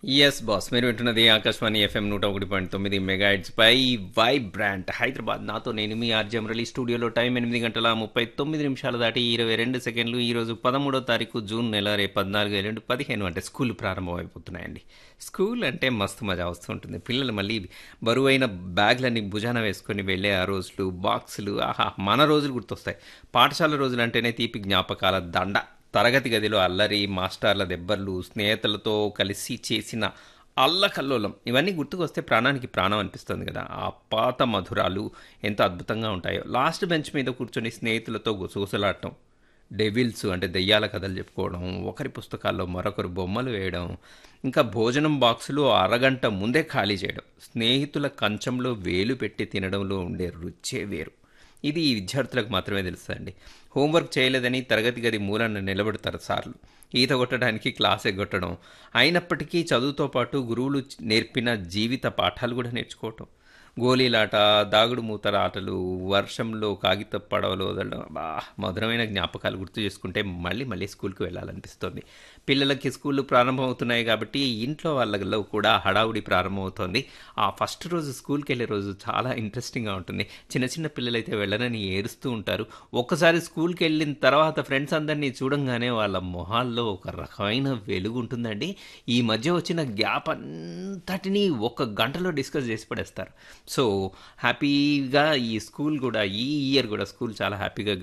yes boss మీరు వింటున్నది Akashvani FM నూట ఒకటి పాయింట్ తొమ్మిది మెగాయిడ్స్ పై వైబ్రాంట్ హైదరాబాద్ నాతో నేను మీ ఆర్జే మురళి స్టూడియోలో టైం ఎనిమిది గంటల ముప్పై తొమ్మిది నిమిషాలు దాటి ఇరవై రెండు సెకండ్లు ఈరోజు పదమూడో తారీఖు జూన్ నెల రేపు పద్నాలుగు రెండు పదిహేను అంటే స్కూల్ ప్రారంభం అయిపోతున్నాయండి స్కూల్ అంటే మస్తు మజా వస్తుంటుంది పిల్లలు మళ్ళీ బరువైన బ్యాగ్లన్నీ భుజాన వేసుకొని వెళ్ళే ఆ రోజులు బాక్సులు ఆహా మన రోజులు గుర్తొస్తాయి పాఠశాల రోజులు అంటేనే తీపి జ్ఞాపకాల దండ తరగతి గదిలో అల్లరి మాస్టర్ల దెబ్బర్లు స్నేహితులతో కలిసి చేసిన అల్లకల్లోలం ఇవన్నీ గుర్తుకొస్తే ప్రాణానికి ప్రాణం అనిపిస్తుంది కదా ఆ పాత మధురాలు ఎంత అద్భుతంగా ఉంటాయో లాస్ట్ బెంచ్ మీద కూర్చొని స్నేహితులతో గుసగుసలాడటం డెవిల్స్ అంటే దెయ్యాల కథలు చెప్పుకోవడం ఒకరి పుస్తకాల్లో మరొకరు బొమ్మలు వేయడం ఇంకా భోజనం బాక్సులు అరగంట ముందే ఖాళీ చేయడం స్నేహితుల కంచంలో వేలు పెట్టి తినడంలో ఉండే రుచే వేరు ఇది ఈ విద్యార్థులకు మాత్రమే తెలుస్తుందండి హోంవర్క్ చేయలేదని తరగతి గది మూలన నిలబెడతారు సార్లు ఈత కొట్టడానికి క్లాస్ ఎగ్గొట్టడం అయినప్పటికీ చదువుతో పాటు గురువులు నేర్పిన జీవిత పాఠాలు కూడా నేర్చుకోవటం గోళీలాట దాగుడు మూతల ఆటలు వర్షంలో కాగిత పడవలు వదలడం బా మధురమైన జ్ఞాపకాలు గుర్తు చేసుకుంటే మళ్ళీ మళ్ళీ స్కూల్కి వెళ్ళాలనిపిస్తుంది పిల్లలకి స్కూళ్ళు ప్రారంభమవుతున్నాయి కాబట్టి ఇంట్లో వాళ్ళలో కూడా హడావుడి ప్రారంభమవుతోంది ఆ ఫస్ట్ రోజు స్కూల్కి వెళ్ళే రోజు చాలా ఇంట్రెస్టింగ్గా ఉంటుంది చిన్న చిన్న పిల్లలైతే వెళ్ళనని ఏడుస్తూ ఉంటారు ఒక్కసారి స్కూల్కి వెళ్ళిన తర్వాత ఫ్రెండ్స్ అందరినీ చూడంగానే వాళ్ళ మొహాల్లో ఒక రకమైన వెలుగు ఉంటుందండి ఈ మధ్య వచ్చిన గ్యాప్ అంతటినీ ఒక గంటలో డిస్కస్ చేసి పడేస్తారు సో హ్యాపీగా ఈ స్కూల్ కూడా ఈ ఇయర్ కూడా స్కూల్ చాలా హ్యాపీగా